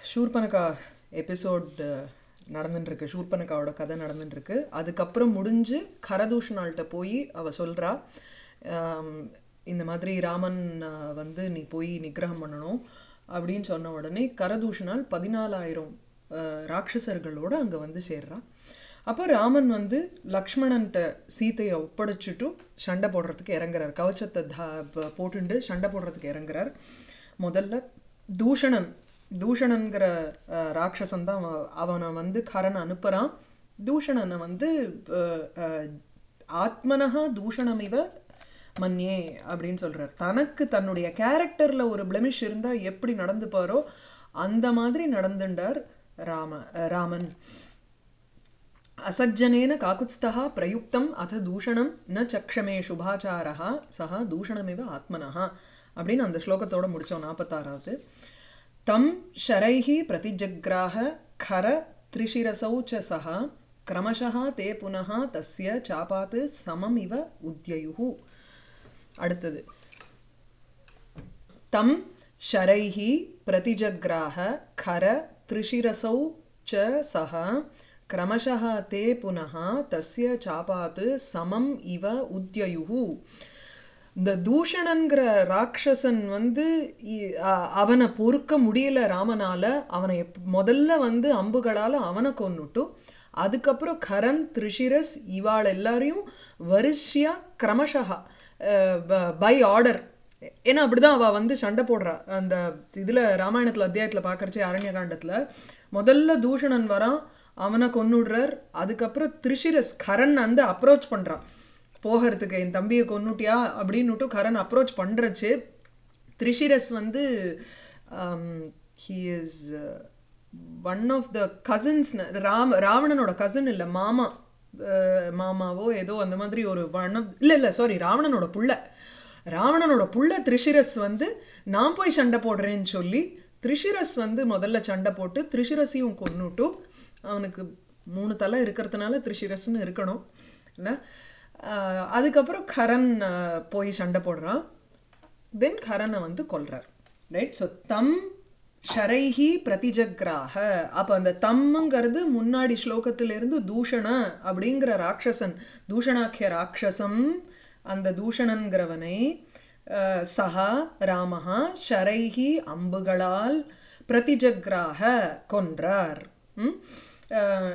ஷூர்பனக்கா episode நடந்துட்டுருக்கு ஷூர்பனக்காவோட கதை நடந்துட்டுருக்கு அதுக்கப்புறம் முடிஞ்சு கரதூஷணாள்கிட்ட போய் அவ சொல்கிறா இந்த மாதிரி ராமன் ஆஹ், வந்து நீ போய் நிக்கிரகம் பண்ணணும் அப்படின்னு சொன்ன உடனே கரதூஷணால் பதினாலாயிரம் ஆஹ், ராட்சசர்களோட அங்கே வந்து சேர்றா அப்போ ராமன் வந்து லக்ஷ்மணன்ட்ட சீதையை ஒப்படைச்சிட்டு சண்டை போடுறதுக்கு இறங்குறார் கவச்சத்தை தா ப- போட்டுண்டு சண்டை போடுறதுக்கு இறங்குறார் முதல்ல தூஷணன் தூஷணன்கிற அஹ், ராட்சசன் தான் அவன் அவனை வந்து கரன் அனுப்புகிறான் தூஷணனை வந்து அஹ், அஹ், ஆத்மனஹா தூஷணமிவ மன்யே அப்படின்னு சொல்றார் தனக்கு தன்னுடைய கேரக்டர்ல ஒரு பிளெமிஷ் இருந்தா எப்படி நடந்துப்பாரோ அந்த மாதிரி நடந்துண்டார் ராம அஹ், ராமன் असज्जनेन काकुत्स्थः प्रयुक्तम् अथ दूषणं न चक्षमे शुभाचारः सः दूषणमिव आत्मनः அப்படின்னு அந்த ஸ்லோகத்தோட முடிச்சோம் நாற்பத்தாறாவது தம் ஷரைஹி பிரதிஜக்ராஹ खर त्रिशिरसौ च सः क्रमशः ते पुनः तस्य चापात् समम् इव उद्ययुः அடுத்தது तं शरैः प्रतिजग्राह खर त्रिशिरसौ च सः क्रमशः ते पुनः तस्य चापात् समम् इव उद्ययुः இந்த தூஷணன்கிற ராட்சசன் வந்து இ- அ- அவனை பொறுக்க முடியல ராமனால அவனை எப்- முதல்ல வந்து அம்புகளால் அவனை கொன்னுட்டு அதுக்கப்புறம் கரன் த்ரிஷிரஸ் இவாள் எல்லாரையும் வரிசையா கிரமஷா பை ஆர்டர் ஏன்னா அப்படிதான் அவ வந்து சண்டை போடுறா அந்த இதுல ராமாயணத்துல அத்தியாயத்துல பார்க்கறச்சே அரண்யகாண்டத்துல முதல்ல தூஷணன் வரான் அவனை கொன்னுடுறார் அதுக்கப்புறம் த்ரிஷிரஸ் கரன் வந்து அப்ரோச் பண்றான் போகிறதுக்கு என் தம்பியை கொன்னுட்டியா அப்படின்னுட்டு கரண் அப்ரோச் பண்ணுறச்சு த்ரிஷிரஸ் வந்து he is one of the cousins Rama ராவணனோட கசின் இல்லை மாமா அஹ், மாமாவோ ஏதோ அந்த மாதிரி ஒரு ஒன் ஆஃப் இல்லை இல்லை சாரி ராவணனோட புள்ள ராவணனோட புள்ள த்ரிஷிரஸ் வந்து நான் போய் சண்டை போடுறேன்னு சொல்லி த்ரிஷிரஸ் வந்து முதல்ல சண்டை போட்டு த்ரிஷிரஸையும் கொன்னுட்டு அவனுக்கு மூணு தலை இருக்கிறதுனால த்ரிஷிரஸ்னு இருக்கணும் இல்லை அதுக்கப்புறம் கரண் ஆஹ், போய் சண்டை போடுறான் தென் கரனை வந்து கொல்றார் ரைட் ஸோ தம் ஷரைஹி பிரதிஜக்ராக அப்போ அந்த தம்முங்கிறது முன்னாடி ஸ்லோகத்திலிருந்து தூஷண அப்படிங்கிற ராட்சசன் தூஷணாக்கிய ராட்சசம் அந்த தூஷணன்கிறவனை அஹ், சஹா ராமஹா ஷரைஹி அம்புகளால் பிரதிஜக்ராக கொன்றார் ம்? அஹ்,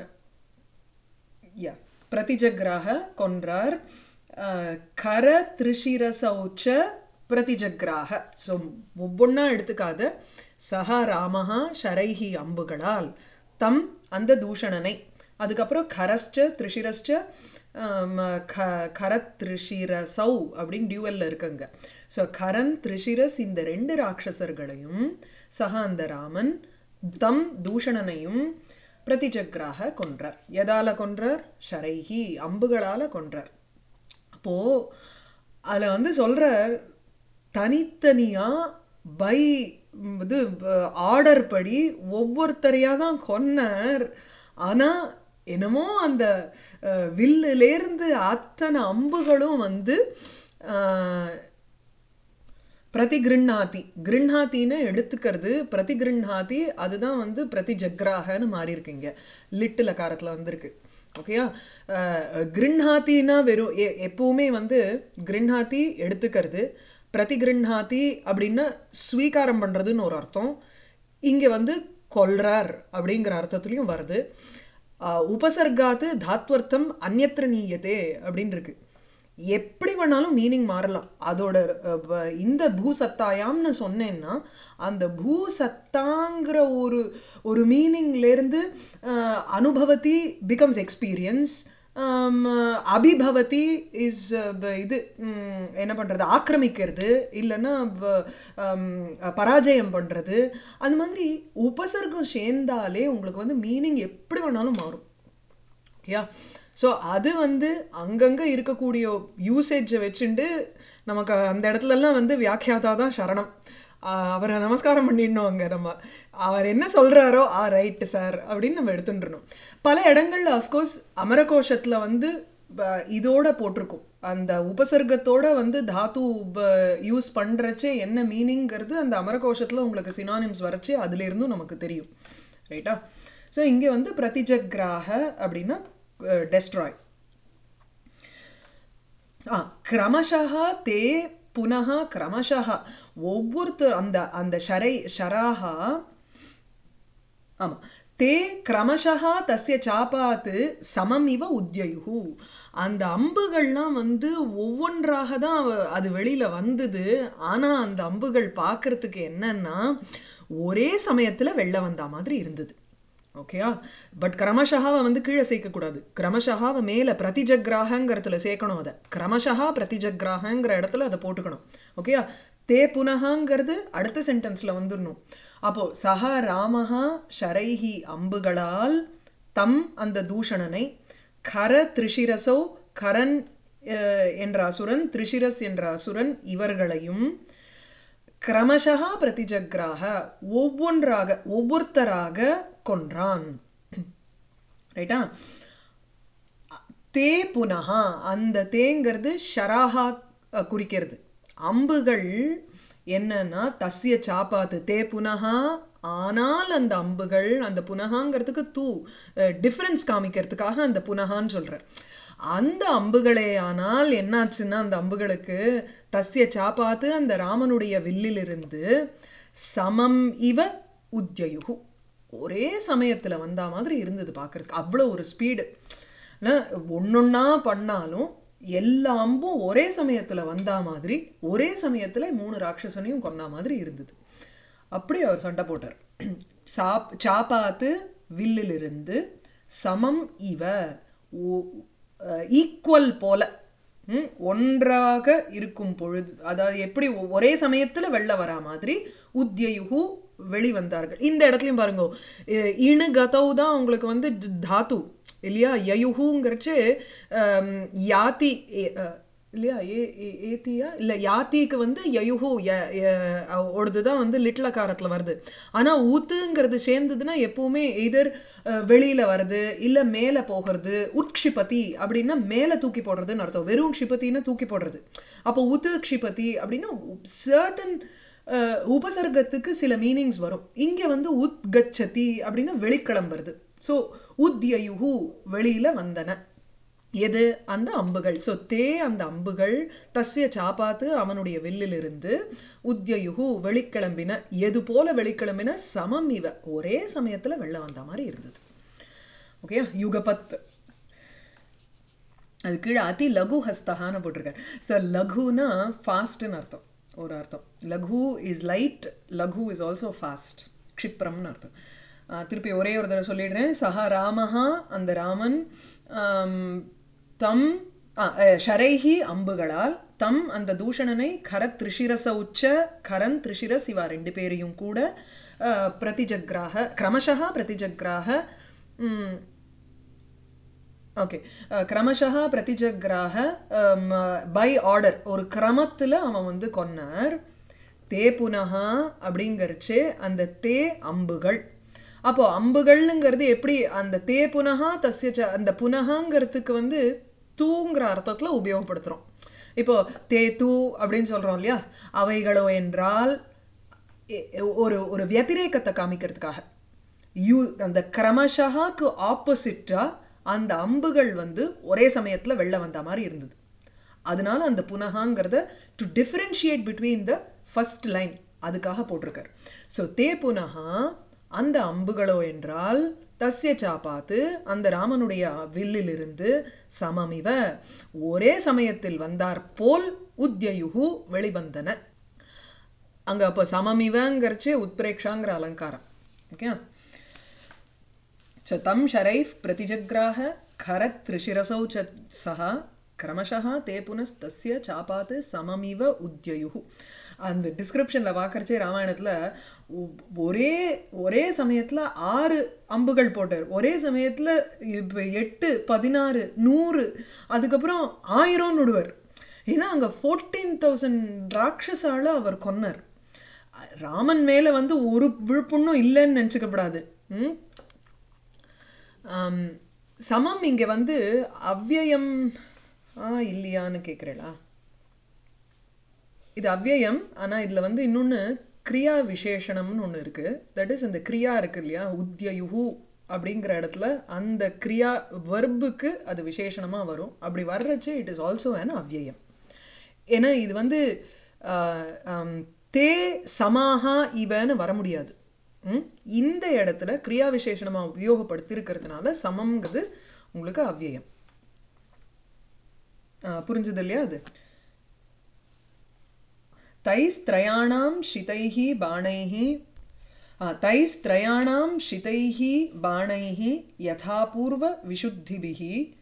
யா பிரதிஜக்ராக கொன்றார் அஹ், கர திரிஷிரசௌச்ச பிரதிஜக்ராக ஸோ ஒவ்வொன்றா எடுத்துக்காத சஹா ராமஹா ஷரைஹி அம்புகளால் தம் அந்த தூஷணனை அதுக்கப்புறம் கரஸ்ச திரிஷிரஸ்ச ஆம், க கரத் திரிஷிரசௌ அப்படின்னு டியூவல்ல இருக்குங்க ஸோ கரன் திரிஷிரஸ் இந்த ரெண்டு ராட்சசர்களையும் சஹா அந்த ராமன் தம் தூஷணனையும் பிரதிஜக்ராக கொன்றார் எதால கொன்றார் ஷரைஹி அம்புகளால கொன்றார் அப்போ அதுல வந்து சொல்றார் தனித்தனியா பை இது ஆர்டர் படி ஒவ்வொருத்தரையா தான் கொன்னார் ஆனா என்னமோ அந்த அஹ், வில்லுலேருந்து அத்தனை அம்புகளும் வந்து அஹ், பிரதிகிருண்ணாதி கிருண்ணாத்தின்னு எடுத்துக்கிறது பிரதிகிருண்ணாதி அதுதான் வந்து பிரதிஜக்ராகன்னு மாறி இருக்குங்க லிட்டில் காரத்தில் வந்திருக்கு ஓகேயா கிருண்ணாத்தின்னா வெறும் எ- எப்பவுமே வந்து கிருண்ணாத்தி எடுத்துக்கிறது பிரதிகிருண்ணாதி அப்படின்னா ஸ்வீகாரம் பண்ணுறதுன்னு ஒரு அர்த்தம் இங்கே வந்து கொல்றார் அப்படிங்கிற அர்த்தத்துலையும் வருது ஆஹ் உபசர்காத்து தாத்வர்த்தம் அந்நத்திர நீயத்தே அப்படின்னு இருக்கு எப்படி வேணாலும் மீனிங் மாறலாம் அதோட அஹ், வ- இந்த பூசத்தாயாம்னு சொன்னேன்னா அந்த பூசத்தாங்கிற ஒரு ஒரு மீனிங்லேருந்து அனுபவத்தி பிகம்ஸ் எக்ஸ்பீரியன்ஸ் அபிபவதி இஸ் இது ம், என்ன பண்ணுறது ஆக்கிரமிக்கிறது இல்லைன்னா வ- ஆம், பராஜயம் பண்ணுறது அந்த மாதிரி உபசர்க்கம் சேர்ந்தாலே உங்களுக்கு வந்து மீனிங் எப்படி வேணாலும் மாறும் ஓகேயா ஸோ அது வந்து அங்கங்கே இருக்கக்கூடிய யூசேஜை வச்சுண்டு நமக்கு அந்த இடத்துலலாம் வந்து வியாக்கியாதா தான் சரணம் ஆஹ் அவரை நமஸ்காரம் பண்ணிடணும் அங்கே நம்ம அவர் என்ன சொல்கிறாரோ ஆ ரைட்டு சார் அப்படின்னு நம்ம எடுத்துட்டுருணும் பல இடங்கள்ல அஃப்கோர்ஸ் அமரகோஷத்தில் வந்து ப- இதோட போட்டிருக்கும் அந்த உபசர்க்கத்தோட வந்து தாத்து யூஸ் பண்ணுறச்சே என்ன மீனிங்கிறது அந்த அமரகோஷத்தில் உங்களுக்கு சினானிம்ஸ் வரச்சே அதுலேருந்தும் நமக்கு தெரியும் ரைட்டா ஸோ இங்கே வந்து பிரதிஜக்ராக அப்படின்னா டெஸ்ட்ராய் ஆ கிரமஷः தே புனः கிரமஷः ஒவ்வொருத்தர் அந்த அந்த ஷரை ஷராக ஆமாம் தே கிரமஷः தஸ்ய சாப்பாத்து சமம் இவ உத்யயுகு அந்த அம்புகள்லாம் வந்து ஒவ்வொன்றாக தான் அவ- அது வெளியில் வந்தது ஆனால் அந்த அம்புகள் பார்க்கறதுக்கு என்னன்னா ஒரே சமயத்தில் வெளில வந்த மாதிரி இருந்தது ஓகேயா பட் கிரமஷாவை வந்து கீழே சேர்க்கக்கூடாது கிரமஷாவை மேலே பிரதிஜக்ராகங்கிறதுல சேர்க்கணும் அதை கிரமஷா பிரதிஜக்ராகங்கிற இடத்துல அதை போட்டுக்கணும் ஓகேயா தே புனகாங்கிறது அடுத்த சென்டென்ஸில் வந்துடணும் அப்போ சஹ ராமஹா ஷரைஹி அம்புகளால் தம் அந்த தூஷணனை கர திரிஷிரசோ கரன் அஹ், என்ற அசுரன் திரிஷிரஸ் என்ற அசுரன் இவர்களையும் கிரமஷா பிரதிஜக்ராக ஒவ்வொன்றாக ஒவ்வொருத்தராக கொன்றான் ரைட்டா தே புனகா அந்த தேங்கிறது ஷராஹா அஹ், குறிக்கிறது அம்புகள் என்னன்னா தஸ்ய சாப்பாத்து தே புனகா ஆனால் அந்த அம்புகள் அந்த புனகாங்கிறதுக்கு தூ டிஃப்ரென்ஸ் காமிக்கிறதுக்காக அந்த புனகான்னு சொல்கிறேன் அந்த அம்புகளே ஆனால் என்னாச்சுன்னா அந்த அம்புகளுக்கு தஸ்ய சாப்பாத்து அந்த ராமனுடைய வில்லிலிருந்து சமம் இவ உத்யயுகு ஒரே சமயத்தில் வந்த மாதிரி இருந்தது பார்க்கறதுக்கு அவ்வளோ ஒரு ஸ்பீடு ஒன்றொன்னா பண்ணாலும் எல்லா அம்பும் ஒரே சமயத்தில் வந்தா மாதிரி ஒரே சமயத்தில் மூணு ராட்சசனையும் கொன்னா மாதிரி இருந்தது அப்படி அவர் சண்டை போட்டார் சாப் சாப்பாத்து வில்லிலிருந்து சமம் இவ ஈக்குவல் போல ம், ஒன்றாக இருக்கும் பொழுது அதாவது எப்படி ஒ- ஒரே சமயத்தில் வெளில வரா மாதிரி உத்யயுகு வெளிவந்தார்கள் இந்த இடத்துலையும் பாருங்க அஹ் இணு கதவு தான் உங்களுக்கு வந்து த- தாத்து இல்லையா யயுகுங்கிறச்சு ஆம், யாத்தி ஏ- அஹ், இல்லையா ஏ ஏ- ஏத்தியா இல்லை யாத்திக்கு வந்து யயுகு ஒடுது தான் வந்து லிட்லக்காரத்தில் வருது ஆனால் ஊத்துங்கிறது சேர்ந்ததுன்னா எப்பவுமே எதர் வெளியில் வருது இல்லை மேலே போகிறது உட்க்ஷிபதி அப்படின்னா மேலே தூக்கி போடுறதுன்னு அர்த்தம் வெறும் க்ஷிபத்தின்னா தூக்கி போடுறது அப்போ உத்து க்ஷிபதி அப்படின்னா சர்டன் உபசர்க்கத்துக்கு சில மீனிங்ஸ் வரும் இங்கே வந்து உத்கச்சதி அப்படின்னா வெளிக்கிளம்புறது ஸோ உத்யயுகு வெளியில் வந்தன எது அந்த அம்புகள் ஸோ தே அந்த அம்புகள் தஸ்ய சாப்பாத்து அவனுடைய வில்லிலிருந்து உத்யயுகு வெளிக்கிளம்பின எது போல வெளிக்கிளம்பின சமம் இவ ஒரே சமயத்தில் வெள்ள வந்த மாதிரி இருந்தது ஓகே யுகபத் அது கீழே அதி லகு ஹஸ்தகான்னு போட்டிருக்காரு ஸோ லகுனா ஃபாஸ்ட்னு அர்த்தம் ஒரு அர்த்தம் லகு இஸ் லைட் லகு இஸ் ஆல்சோ ஃபாஸ்ட் க்ஷிப்ரம்னு அர்த்தம் ஆஹ் திருப்பி ஒரே ஒரு தடவை சொல்லிடுறேன் சஹா ராமஹா அந்த ராமன் ஆம், தம் ஆ, அஹ், ஷரைஹி அம்புகளால் தம் அந்த தூஷணனை கரத் திரிஷிரச உச்ச கரன் திரிஷிரஸ் இவா ரெண்டு பேரையும் கூட ஆஹ், பிரதிஜக்ராக கிரமஷா பிரதிஜக்ராக ம், ஓகே கிரமஷः பிரதிஜக்ராக பை ஆர்டர் ஒரு கிரமத்தில் அவன் வந்து கொன்னார் தே புனகா அப்படிங்கிறச்சு அந்த தே அம்புகள் அப்போ அம்புகள்ங்கிறது எப்படி அந்த தே புனகா தஸ்ய ச அந்த புனகாங்கிறதுக்கு வந்து தூங்கிற அர்த்தத்தில் உபயோகப்படுத்துகிறோம் இப்போ தே தூ அப்படின்னு சொல்கிறோம் இல்லையா அவைகளோ என்றால் எ- ஒரு ஒரு வத்திரேக்கத்தை காமிக்கிறதுக்காக யூ அந்த கிரமஷாக்கு ஆப்போசிட்டாக அந்த அம்புகள் வந்து ஒரே சமயத்தில் வெளில வந்த மாதிரி இருந்தது அதனால அந்த புனகாங்கிறத to differentiate between the first line அதுக்காக போட்டிருக்கார் ஸோ தே புனகா அந்த அம்புகளோ என்றால் தஸ்ய சாப்பாத்து அந்த ராமனுடைய வில்லிலிருந்து சமமிவ ஒரே சமயத்தில் வந்தார் போல் உத்யயுகு வெளிவந்தன அங்கே அப்போ சமமிவங்கிறச்சே உத்பிரேக்ஷாங்கிற அலங்காரம் ஓகே च तं शरैः प्रतिजग्राह खरत्रिशिरसौ च सः क्रमशः ते पुनस्तस्य चापात् सममिव उद्ययुः அந்த டிஸ்கிரிப்ஷனில் பார்க்கறச்சே ராமாயணத்தில் ஒரே ஒரே சமயத்தில் ஆறு அம்புகள் போட்டார் ஒரே சமயத்தில் இப்போ எட்டு பதினாறு நூறு அதுக்கப்புறம் ஆயிரம்னு விடுவார் ஏன்னா அங்கே ஃபோர்டீன் தௌசண்ட் ராட்சஸால அவர் கொன்னார் ராமன் மேலே வந்து ஒரு விழுப்புண்ணும் இல்லைன்னு நினச்சிக்கப்படாது ம் சமம் இங்கே வந்து அவ்யயம் ஆ இல்லையான்னு கேட்குறேளா இது அவ்யயம் ஆனால் இதில் வந்து இன்னொன்று கிரியா விசேஷணம்னு ஒன்று இருக்குது தட் இஸ் இந்த கிரியா இருக்கு இல்லையா உத்யயுஹு அப்படிங்கிற இடத்துல அந்த கிரியா வெர்புக்கு அது விசேஷணமாக வரும் அப்படி வர்றச்சு இட் இஸ் ஆல்சோ an அவ்யயம் ஏன்னா இது வந்து ஆஹ், ஆம், தே சமாஹா இவன்னு வர முடியாது ம்? இந்த இடத்துல கிரியா விசேஷணமாக உபயோகப்படுத்தியிருக்கிறதுனால சமம்ங்கிறது உங்களுக்கு அவ்யயம் ஆஹ், புரிஞ்சுது இல்லையா அது तैस्त्रयाणां शितैः बाणैः आ, तैस्त्रयाणां शितैः बाणैः यथापूर्वविशुद्धिभिः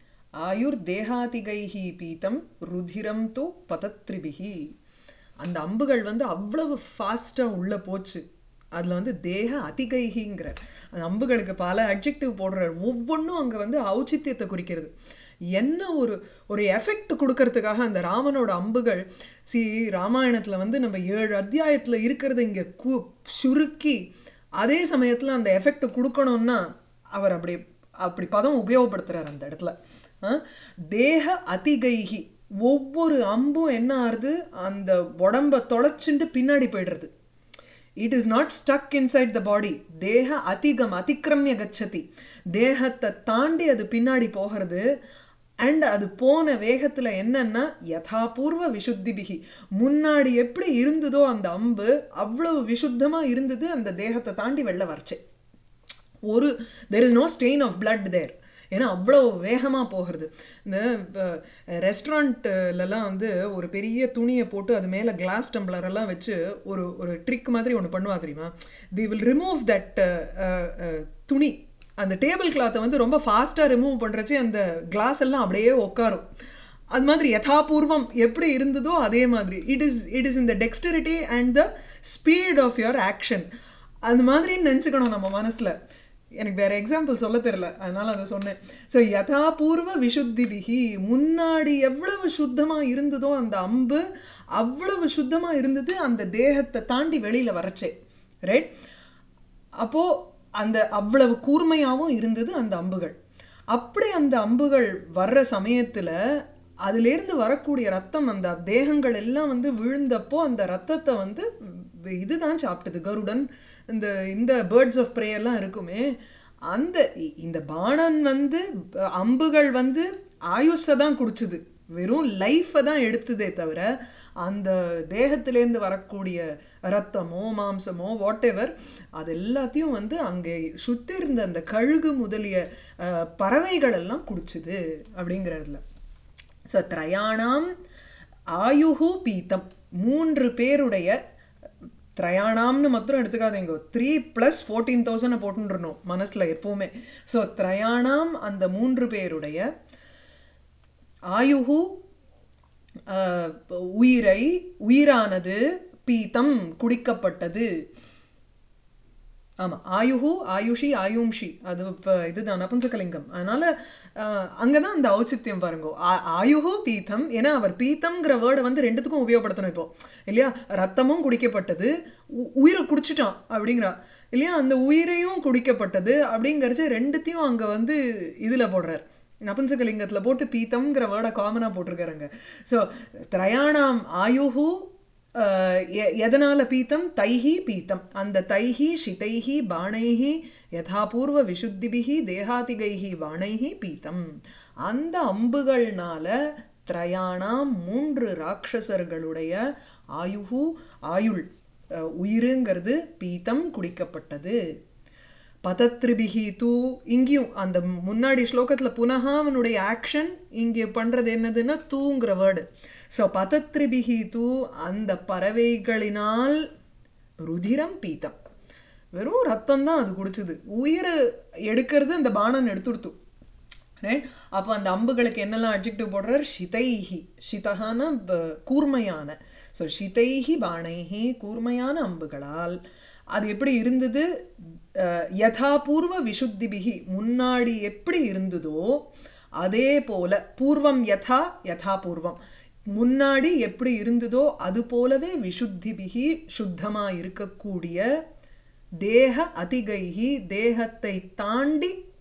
ஆயுர்தேகாதிகைஹ பீத்தம் ருதிரம் தோ பதத்ரிபிஹி அந்த அம்புகள் வந்து அவ்வளவு ஃபாஸ்ட்டாக உள்ளே போச்சு அதில் வந்து தேக அதிகைகிங்கிற அந்த அம்புகளுக்கு பல அட்ஜெக்டிவ் போடுறார் ஒவ்வொன்றும் அங்கே வந்து ஔச்சித்தியத்தை குறிக்கிறது என்ன ஒரு ஒரு எஃபெக்ட் கொடுக்கறதுக்காக அந்த ராமனோட அம்புகள் சி ராமாயணத்தில் வந்து நம்ம ஏழு அத்தியாயத்தில் இருக்கிறத இங்கே கு சுருக்கி அதே சமயத்தில் அந்த எஃபெக்ட் கொடுக்கணும்னா அவர் அப்படி அப்படி பதம் உபயோகப்படுத்துறார் அந்த இடத்துல ஆ? தேக அதிகைகி ஒவ்வொரு அம்பும் என்ன ஆறுது அந்த உடம்ப தொலைச்சுண்டு பின்னாடி போயிடுறது it is not stuck inside the body தேக அதிகம் அதிக்கிரமிய கச்சதி தேகத்தை தாண்டி அது பின்னாடி போகிறது அண்ட் அது போன வேகத்தில் என்னன்னா யதாபூர்வ விசுத்திபிகி முன்னாடி எப்படி இருந்ததோ அந்த அம்பு அவ்வளவு விசுத்தமாக இருந்தது அந்த தேகத்தை தாண்டி வெளில வரச்சு ஒரு there is no stain of blood there ஏன்னா அவ்வளோ வேகமாக போகிறது இந்த ரெஸ்டாரண்ட்லலாம் வந்து ஒரு பெரிய துணியை போட்டு அது மேலே கிளாஸ் டம்ளர் எல்லாம் வச்சு ஒரு ஒரு ட்ரிக் மாதிரி ஒன்று பண்ணுவா தெரியுமா தி வில் ரிமூவ் தட் துணி அந்த டேபிள் கிளாத்தை வந்து ரொம்ப ஃபாஸ்ட்டாக ரிமூவ் பண்ணுறச்சு அந்த கிளாஸ் எல்லாம் அப்படியே உட்காரும் அது மாதிரி யதாபூர்வம் எப்படி இருந்ததோ அதே மாதிரி இட் இஸ் இட் இஸ் இந்த dexterity and the speed of your action அது மாதிரி நினச்சிக்கணும் நம்ம மனசில் எனக்கு வேற எக்ஸாம்பிள் சொல்ல தெரியல அதனால அதை சொன்னேன் ஸோ யதாபூர்வ விசுத்திபிகி முன்னாடி எவ்வளவு சுத்தமாக இருந்ததோ அந்த அம்பு அவ்வளவு சுத்தமாக இருந்தது அந்த தேகத்தை தாண்டி வெளியில் வரச்சே ரைட் அப்போது அந்த அவ்வளவு கூர்மையாகவும் இருந்தது அந்த அம்புகள் அப்படி அந்த அம்புகள் வர்ற சமயத்தில் அதிலேருந்து வரக்கூடிய ரத்தம் அந்த தேகங்கள் எல்லாம் வந்து விழுந்தப்போ அந்த ரத்தத்தை வந்து இதுதான் சாப்பிட்டது கருடன் இந்த இந்த பேர்ட்ஸ் ஆஃப் ப்ரேயர்லாம் இருக்குமே அந்த இ- இந்த பாணன் வந்து அ, அம்புகள் வந்து ஆயுஷை தான் குடிச்சுது வெறும் லைஃப்பை தான் எடுத்ததே தவிர அந்த தேகத்திலேருந்து வரக்கூடிய ரத்தமோ மாம்சமோ வாட் எவர் அது எல்லாத்தையும் வந்து அங்கே சுற்றி இருந்த அந்த கழுகு முதலிய அஹ், பறவைகள் எல்லாம் குடிச்சுது அப்படிங்கிறதுல ஸோ திரயாணாம் ஆயுஹு பீத்தம் மூன்று பேருடைய திரயாணாம்னு மாத்திரம் எடுத்துக்காதீங்க த்ரீ ப்ளஸ் ஃபோர்டீன் தௌசண்டை போட்டுருணும் மனசில் எப்போவுமே ஸோ திரயாணாம் அந்த மூன்று பேருடைய ஆயுஹு அஹ், உயிரை உயிரானது பீத்தம் குடிக்கப்பட்டது ஆமாம் ஆயுஹு ஆயுஷி ஆயும்ஷி அது இப்போ இதுதான் நபும்சகலிங்கம் அதனால் அங்கே தான் அந்த ஔச்சித்யம் பாருங்க ஆ- ஆயுஹு பீத்தம் ஏன்னா அவர் பீத்தம்ங்கிற வேர்டை வந்து ரெண்டுத்துக்கும் உபயோகப்படுத்தணும் இப்போ இல்லையா ரத்தமும் குடிக்கப்பட்டது உ- உயிரை குடிச்சிட்டான் அப்படிங்கிறா இல்லையா அந்த உயிரையும் குடிக்கப்பட்டது அப்படிங்கிறச்சு ரெண்டுத்தையும் அங்கே வந்து இதில் போடுறார் நபும்சகலிங்கத்தில் போட்டு பீத்தம்ங்கிற வேர்டை காமனாக போட்டிருக்காருங்க ஸோ திரயாணாம் ஆயுஹு அஹ், எ- எதனால பீத்தம் தைஹி பீத்தம் அந்த தைஹி ஷிதைஹி பாணைஹி யதாபூர்வ விசுத்திபிஹி தேகாதிகைஹி பாணைஹி பீத்தம் அந்த அம்புகள்னால திரயாணாம் மூன்று ராட்சசர்களுடைய ஆயுஹு ஆயுள் அஹ், உயிருங்கிறது பீத்தம் குடிக்கப்பட்டது பதத்ரிபிஹி தூ இங்கேயும் அந்த முன்னாடி ஸ்லோகத்தில் புனகா அவனுடைய ஆக்ஷன் இங்கே பண்ணுறது என்னதுன்னா தூங்கிற வேர்டு ஸோ பதத்ரிபிஹி தூ அந்த பறவைகளினால் ருதிரம் பீத்தம் வெறும் ரத்தம் தான் அது குடிச்சுது உயிர் எடுக்கிறது அந்த பாணன் எடுத்துடுத்து ரைட் அப்போ அந்த அம்புகளுக்கு என்னெல்லாம் அட்ஜெக்டிவ் போடுறார் ஷிதைஹி ஷிதகான ப- கூர்மையான ஸோ ஷிதைஹி பாணைஹி கூர்மையான அம்புகளால் அது எப்படி இருந்தது அஹ், யதாபூர்வ விசுத்திபிகி முன்னாடி எப்படி இருந்ததோ அதே போல பூர்வம் யதா யதா பூர்வம் முன்னாடி எப்படி இருந்ததோ அது போலவே விசுத்திபிகி சுத்தமாக இருக்கக்கூடிய தேக அதிகைகி தேகத்தை தாண்டி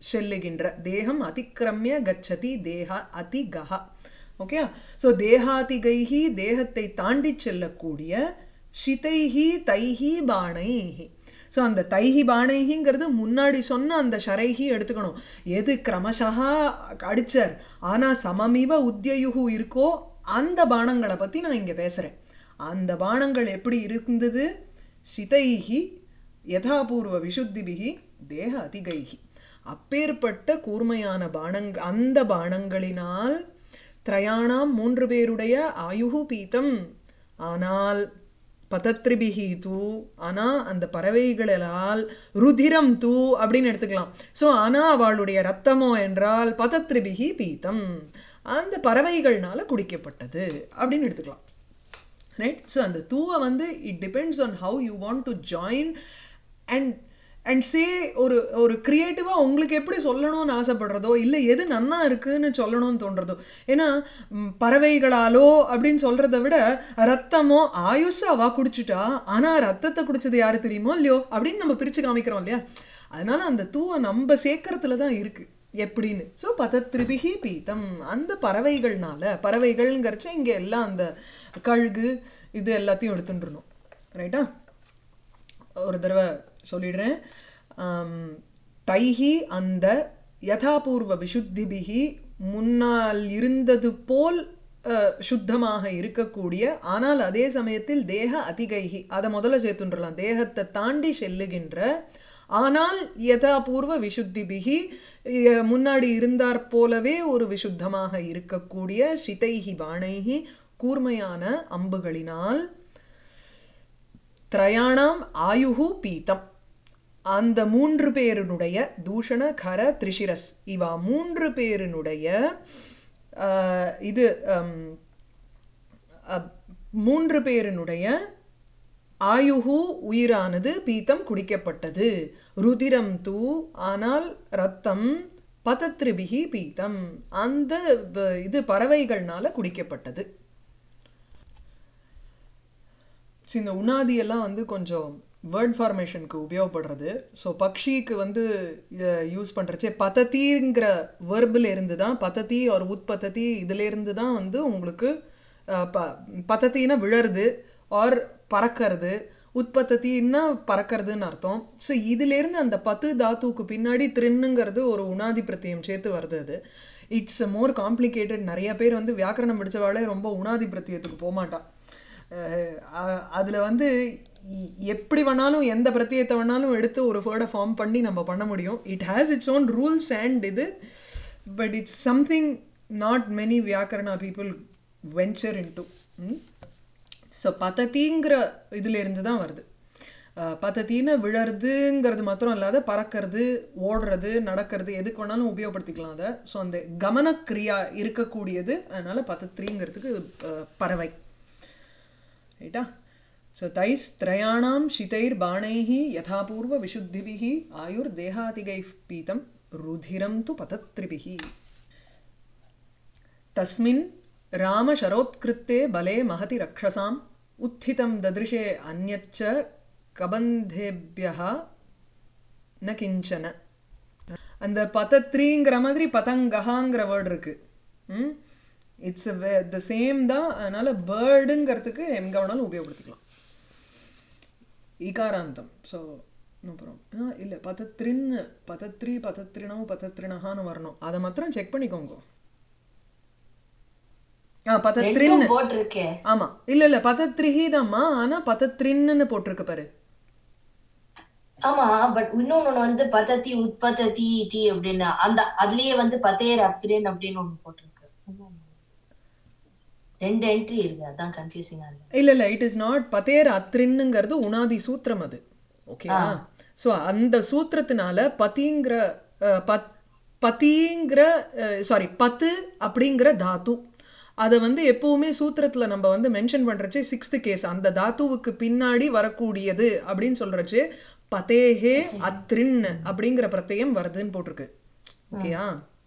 செல்லுகின்ற தேகம் அதிக்கிரமிய கச்சதி தேக அதிகஹ ஓகே ஸோ தேகாதிகைஹி தேகத்தை தாண்டி செல்லக்கூடிய ஷிதைஹி தைஹி பாணைஹி ஸோ அந்த தைஹி பாணைஹிங்கிறது முன்னாடி சொன்ன அந்த ஷரைஹி எடுத்துக்கணும் எது கிரமஷா அடிச்சார் ஆனால் சமமிவ உத்தியுகு இருக்கோ அந்த பானங்களை பற்றி நான் இங்கே பேசுகிறேன் அந்த பானங்கள் எப்படி இருந்தது சிதைஹி யதாபூர்வ விசுத்திபிகி தேக அதிகைஹி அப்பேற்பட்ட கூர்மையான பானங் அந்த பானங்களினால் திரயாணாம் மூன்று பேருடைய ஆயுகு பீத்தம் ஆனால் பதத்ரிபிகி தூ ஆனால் அந்த பறவைகளால் ருதிரம் தூ அப்படின்னு எடுத்துக்கலாம் ஸோ ஆனால் அவளுடைய ரத்தமோ என்றால் பதத்ரிபிகி பீத்தம் அந்த பறவைகள்னால குடிக்கப்பட்டது அப்படின்னு எடுத்துக்கலாம் ரைட் ஸோ அந்த தூவை வந்து it depends on how you want to join and and say ஒரு ஒரு க்ரியேட்டிவாக உங்களுக்கு எப்படி சொல்லணும்னு ஆசைப்படுறதோ இல்லை எது நன்னா இருக்குன்னு சொல்லணும்னு தோன்றதோ ஏன்னா ம், பறவைகளாலோ அப்படின்னு சொல்கிறத விட ரத்தமோ ஆயுஷ் அவா குடிச்சிட்டா ஆனால் ரத்தத்தை குடிச்சது யாரு தெரியுமோ இல்லையோ அப்படின்னு நம்ம பிரித்து காமிக்கிறோம் இல்லையா அதனால அந்த தூவை நம்ம சேர்க்கறதுல தான் இருக்குது எப்படின்னு ஸோ பதத்ரிபிகி பீத்தம் அந்த பறவைகள்னால பறவைகள்ங்கிறச்ச இங்கே எல்லாம் அந்த கழுகு இது எல்லாத்தையும் எடுத்துட்டுருணும் ரைட்டா ஒரு தடவை சொல்லிடுறேன் ஆம், தைஹி அந்த யதாபூர்வ விசுத்திபிகி முன்னால் இருந்தது போல் அஹ், சுத்தமாக இருக்கக்கூடிய ஆனால் அதே சமயத்தில் தேக அதிகைகி அதை முதல்ல சேர்த்துன்றலாம் தேகத்தை தாண்டி செல்லுகின்ற ஆனால் யதாபூர்வ விசுத்திபிகி அஹ், முன்னாடி இருந்தாற் போலவே ஒரு விசுத்தமாக இருக்கக்கூடிய சிதைஹி பாணைஹி கூர்மையான அம்புகளினால் திரயாணாம் ஆயுகு பீத்தம் அந்த மூன்று பேருனுடைய தூஷண கர திரிஷிரஸ் இவா மூன்று பேருனுடைய ஆஹ், இது ஹம், அஹ், மூன்று பேருனுடைய ஆயுகு உயிரானது பீத்தம் குடிக்கப்பட்டது ருதிரம் தூ ஆனால் ரத்தம் பதத்ரிபிகி பீத்தம் அந்த வ- இது பறவைகள்னால குடிக்கப்பட்டது See, இந்த உணாதி எல்லாம் வந்து கொஞ்சம் வேர்ட் ஃபார்மேஷனுக்கு உபயோகப்படுறது ஸோ பக்ஷிக்கு வந்து யூஸ் பண்ணுறச்சே பதத்திங்கிற வெர்பில் இருந்து தான் பதத்தி ஒரு உட்பத்ததி இதிலேருந்து தான் வந்து உங்களுக்கு அஹ், ப பதத்தின்னா விழறது ஆர் பறக்கிறது உற்பத்தத்தின்னா பறக்கிறதுன்னு அர்த்தம் ஸோ இதுலேருந்து அந்த பத்து தாத்துக்கு பின்னாடி திருன்னுங்கிறது ஒரு உணாதி பிரத்தியம் சேர்த்து வருது அது இட்ஸ் மோர் காம்ப்ளிகேட்டட் நிறைய பேர் வந்து வியாக்கரணம் படித்தவாளே ரொம்ப உணாதி பிரத்தியத்துக்கு போக மாட்டா அதில் வந்து இ- எப்படி வேணாலும் எந்த பிரத்தியத்தை வேணாலும் எடுத்து ஒரு வேர்டை ஃபார்ம் பண்ணி நம்ம பண்ண முடியும் it has its own rules and இது but it's something not many வியாக்கரணா people venture into so பதத்திங்கிற இதுலேருந்து தான் வருது அஹ், பதத்தின்னு விழறதுங்கிறது மாத்திரம் இல்லாத பறக்கிறது ஓடுறது நடக்கிறது எதுக்கு வேணாலும் உபயோகப்படுத்திக்கலாம் அதை ஸோ அந்த கமனக்கிரியா இருக்கக்கூடியது அதனால பதத்ரிங்கிறதுக்கு அஹ், பறவை ரைட்டா ஸோ தைஸ் த்ரயாணாம் ஷிதைர் பாணைः யதாபூர்வ விசுத்திபிः ஆயுர் தேகாதிகைः பீதம் ருதிரம் து பதத்ரிபிः தஸ்மின் ராமशरोत्कृत्ते பலே மகதி ரக்ஷசாம் உத்திதம் ததிருஷே அந்யச்ச கபந்தேபியः ந கிஞ்சன அந்த பதத்ரிங்கிற மாதிரி பதங்கஹாங்கிற வேர்டு இருக்கு ம் இட்ஸ் த சேம் தான் அதனால பேர்டுங்கிறதுக்கு எங்க வேணாலும் உபயோகப்படுத்திக்கலாம் ஈகாராந்தம் ஸோ அப்புறம் ஆ இல்லை பதத்ரின்னு பதத்ரி பதத்ரினோ பதத்ரினஹான்னு வரணும் அதை மாத்திரம் செக் பண்ணிக்கோங்க ஆ பதத்ரின்னு ரெண்டும் போட்டிருக்கே ஆமா இல்ல இல்ல பதத்ரிஹி தான்மா ஆனா பதத்ரின்னு போட்டிருக்கு பாரு ஆமா பட் இன்னொன்னு வந்து பதத்தி உற்பத்தி தி அப்படின்னு அந்த அதுலயே வந்து பத்தேர் அத்திரேன் அப்படின்னு ஒண்ணு போட்டிருக்கு ரெண்டு என்ட்ரி இருக்கு அதான் கன்ஃபியூசிங்கா இருக்கு இல்ல இல்ல இட் இஸ் நாட் பதேர் அத்ரின்னுங்கிறது உணாதி சூத்திரம் அது ஓகேவா ஸோ அந்த சூத்திரத்தினால பத்திங்கிற அஹ், பத் பத்திங்கிற சாரி பத்து அப்படிங்கிற தாத்து அதை வந்து எப்பவுமே சூத்திரத்துல நம்ம வந்து மென்ஷன் பண்றச்சே சிக்ஸ்த் கேஸ் அந்த தாத்துவுக்கு பின்னாடி வரக்கூடியது அப்படின்னு சொல்றச்சே பதேஹே அத்ரின் அப்படிங்கிற பிரत्यயம் வருதுன்னு போட்டிருக்கு ஓகேயா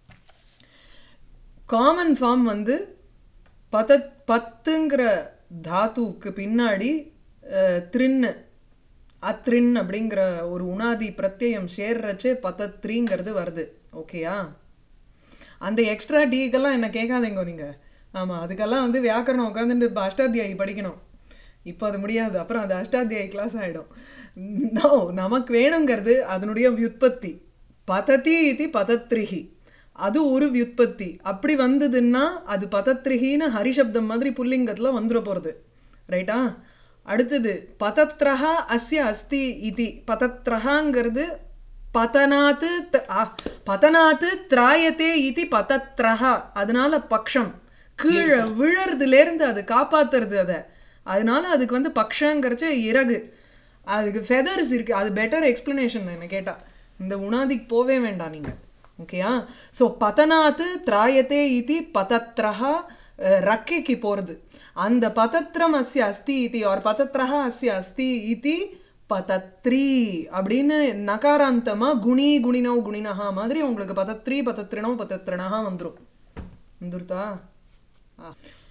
காமன் ஃபார்ம் வந்து பத பத்துங்கிற தாத்துவுக்கு பின்னாடி அஹ், த்ரின்னு அத்ரின் அப்படிங்கிற ஒரு உணாதி பிரத்யயம் சேர்றச்சே பதத்ரிங்கிறது வருது ஓகேயா அந்த எக்ஸ்ட்ரா டீக்கெல்லாம் என்ன கேட்காதீங்க நீங்கள் ஆமாம் அதுக்கெல்லாம் வந்து வியாக்கரணம் உட்காந்துட்டு இப்போ அஷ்டாத்தியாயி படிக்கணும் இப்போ அது முடியாது அப்புறம் அது அஷ்டாத்தியாயி கிளாஸ் ஆகிடும் நோ நமக்கு வேணுங்கிறது அதனுடைய வியுற்பத்தி பததி இது பதத்ரிஹி அது ஒரு வியுற்பத்தி அப்படி வந்ததுன்னா அது பதத்ரிஹின்னு ஹரிசப்தம் மாதிரி புல்லிங்கத்தில் வந்துட போகிறது ரைட்டா அடுத்தது பதத்ரஹா அஸ்ய அஸ்தி இதி பதத்ரஹாங்கிறது பதனாத்து த- ஆ, பதனாத்து திராயத்தே இது பதத்ரஹா அதனால பக்ஷம் கீழே விழறதுலேருந்து அது காப்பாத்துறது அதை அதனால அதுக்கு வந்து பக்ஷங்கிறச்ச இறகு அதுக்கு ஃபெதர்ஸ் இருக்கு அது பெட்டர் எக்ஸ்பிளனேஷன் என்ன கேட்டா இந்த உணாதிக்கு போவே வேண்டாம் நீங்க ஓகேயா ஸோ பதனாத்து திராயத்தே இது பதத்ரஹா அஹ், ரக்கைக்கு போகிறது அந்த பதத்ரம் அஸ்ய அஸ்தி இதி ஆர் பதத்ரஹா அஸ்ய அஸ்தி இதி பதத்ரி அப்படின்னு நகாராந்தமா குணி குணினோ குணினஹா மாதிரி உங்களுக்கு பதத்ரி பதத்ரினோ பதத்ரணஹா வந்துரும் வந்துருத்தா ஆ.